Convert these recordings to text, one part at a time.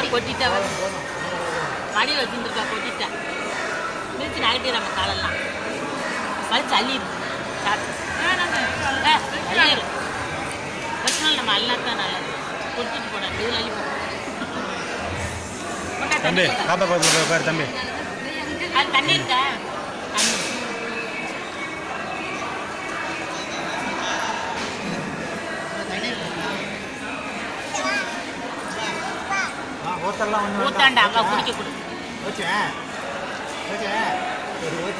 கொட்டிட்டா மடியில் வச்சுருக்கா கொட்டிட்டா மிதிச்சு நகட்டி நம்ம காலெல்லாம் வலிச்சு அள்ளிடு அள்ளிடு கொஞ்ச நாள் நம்ம அள்ளா தான் நல்லது கொட்டிட்டு போட இதில் அள்ளி போடு. கொண்டா தம்பி தண்ணி கொண்டா. பாப்பா பார்த்து உட்காரு தம்பி அது தண்ணி இருக்கா தண்ணி ஊத்தெல்லாம் ஊத்தாண்டா அக்கா குடிக்க கொடு ஓகே ஓகே ஒரு ஓகே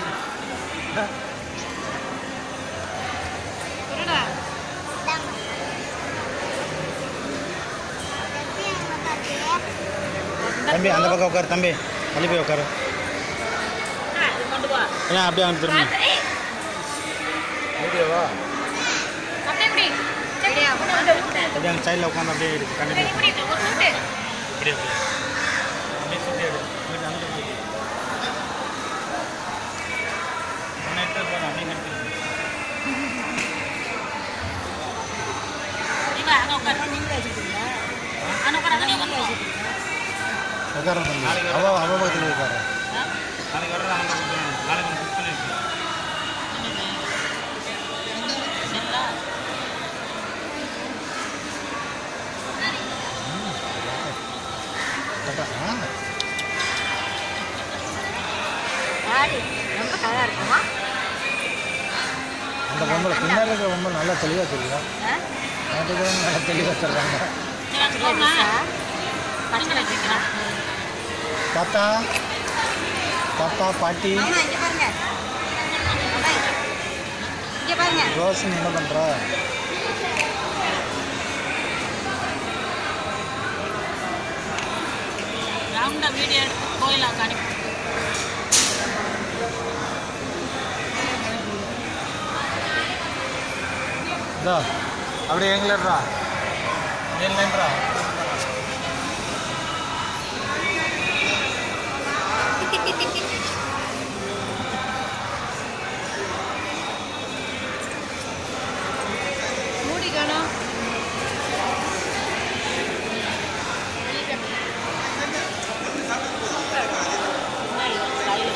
தம்பி அந்த பக்கம் உட்காரு தம்பி தள்ளி போய் உட்காரு ஆ, இது கொண்டு வா ஏன் அப்படியே வந்து திரும்பி ஏய், ஓகேவா அப்படியே இப்படி. சரி, அப்படியே வந்து விட்டு. அப்படியே அந்த சைடில் உட்காந்து அப்படியே இருக்கு இப்படி, கண்டிப்பாக இப்படி, ஒரு விட்டு. அப்படியே அப்படியே அப்படியே சுற்றி எடு வீட்டு அந்த பக்கம் ஒன்று எடுத்து போதும் அப்படியே நிறுத்தி நீ வா, அங்க உட்காரு. அங்க உட்காரு, அங்க நீ உட்காரு. உட்கார தம்பி அவ அவ பக்கத்தில் உட்காரு ஆ? நாளைக்கு வர்றது அவங்க நாளைக்கு ஒன்று ஃபிக்ஸ் பண்ணிருக்கு சரிங்களா? ரொம்ப கலரா இருக்குமா அந்த பொம்பளை பின்னாடி இருக்கிற பொம்பளை நல்லா தெளிவாக தெரியல நாட்டுக்கு நல்லா தெளிவாக தர்றாங்க சரி, போம்மா. பச்சை வச்சுக்கலாம். தாத்தா தாத்தா பாட்டி அம்மா இங்க பாருங்க அம்மா, இங்க பாருங்க ரோஷன் என்ன பண்ணுறா ரவுண்டா வீடியோ எடுத்து கோயிலாக்கு அனுப்பி இதோ அப்படியே எங்களா இல்லைன்றா மூடிக்கணும் முன்னாடி வந்து கையில்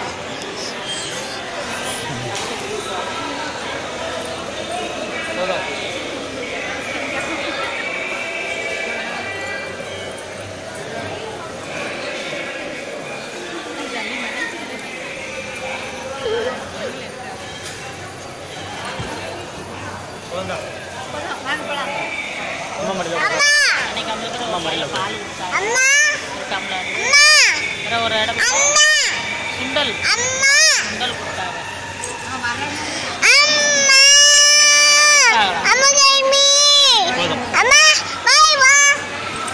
போதும் வாங்க போலாம் அம்மா மடியில் அன்னைக்கு நம்மளுக்கு ஒரு கையில் பால் குடிச்சாங்க அம்மா ஒரு டம்ளர் வேற ஒரு இடம் சுண்டல் சுண்டல் கொடுத்தாங்க வரேன்